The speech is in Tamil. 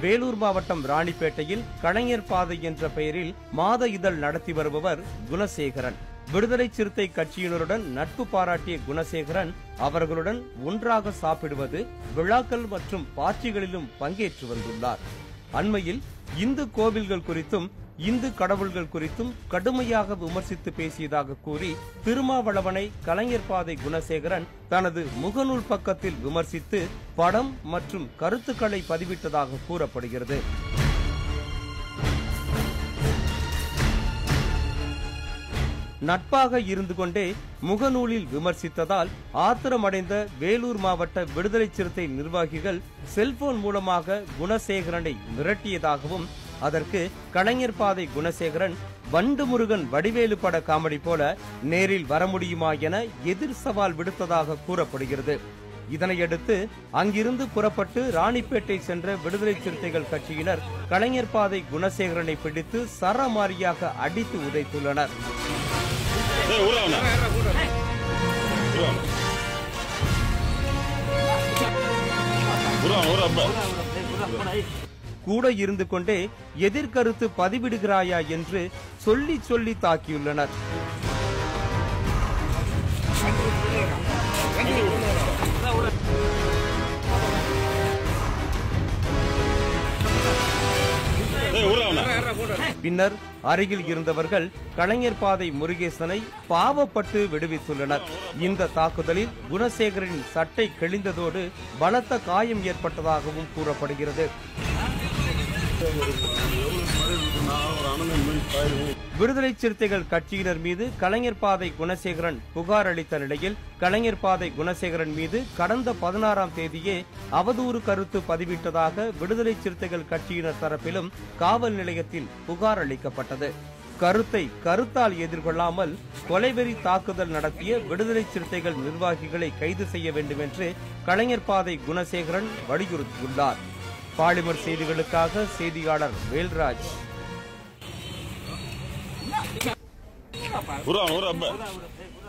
வேலூர் மாவட்டம் ராணிப்பேட்டையில் கலைஞர் பாதை என்ற பெயரில் மாத இதழ் நடத்தி வருபவர் குணசேகரன் விடுதலை சிறுத்தை கட்சியினருடன் நட்பு பாராட்டிய குணசேகரன் அவர்களுடன் ஒன்றாக சாப்பிடுவது விழாக்கள் மற்றும் பார்ட்டிகளிலும் பங்கேற்று வந்துள்ளார் அண்மையில் இந்து கோவில்கள் குறித்தும் இந்து கடவுள்கள் குறித்தும் கடுமையாக விமர்சித்து பேசியதாக கூறி திருமாவளவனை கலைஞர் பாதை குணசேகரன் தனது முகநூல் பக்கத்தில் விமர்சித்து படம் மற்றும் கருத்துக்களை பதிவிட்டதாக கூறப்படுகிறது நட்பாக இருந்து கொண்டே முகநூலில் விமர்சித்ததால் ஆத்திரமடைந்த வேலூர் மாவட்ட விடுதலை சிறுத்தை நிர்வாகிகள் செல்போன் மூலமாக குணசேகரனை மிரட்டியதாகவும் அதற்கு கலைஞர் பாதை குணசேகரன் வண்டு முருகன் வடிவேலு பட காமெடி போல நேரில் வர முடியுமா என எதிர் சவால் விடுத்ததாக கூறப்படுகிறது இதனையடுத்து அங்கிருந்து புறப்பட்டு ராணிப்பேட்டை சென்ற விடுதலை சிறுத்தைகள் கட்சியினர் கலைஞர் பாதை குணசேகரனை பிடித்து சரமாரியாக அடித்து உதைத்துள்ளனர் ஏய் ஊரா அவன ஊரா ஊரா அப்ப கூட இருந்து கொண்டே எதிர்கருத்து பதிவிடுகிறாயா என்று சொல்லி சொல்லி தாக்கியுள்ளனர் ஏய் ஊரா அவன பின்னர் அருகில் இருந்தவர்கள் கலைஞர் பாதை முருகேசனை பாவப்பட்டு விடுவித்துள்ளனர் இந்த தாக்குதலில் குணசேகரனின் சட்டை கிழிந்ததோடு பலத்த காயம் ஏற்பட்டதாகவும் கூறப்படுகிறது விடுதலை சிறுத்தைகள் கட்சியினர் மீது கலைஞர் பாதை குணசேகரன் புகார் அளித்த நிலையில் கலைஞர் பாதை குணசேகரன் மீது கடந்த பதினாறாம் தேதியே அவதூறு கருத்து பதிவிட்டதாக விடுதலை சிறுத்தைகள் கட்சியினர் தரப்பிலும் காவல் நிலையத்தில் புகார் அளிக்கப்பட்டது கருத்தை கருத்தால் எதிர்கொள்ளாமல் கொலைவெறி தாக்குதல் நடத்திய விடுதலை சிறுத்தைகள் நிர்வாகிகளை கைது செய்ய வேண்டும் என்று கலைஞர் பாதை குணசேகரன் வலியுறுத்தியுள்ளார் பாலிமர் செய்திகளுக்காக செய்தியாளர் வேல்ராஜ் ஊரா ஊரா அப்ப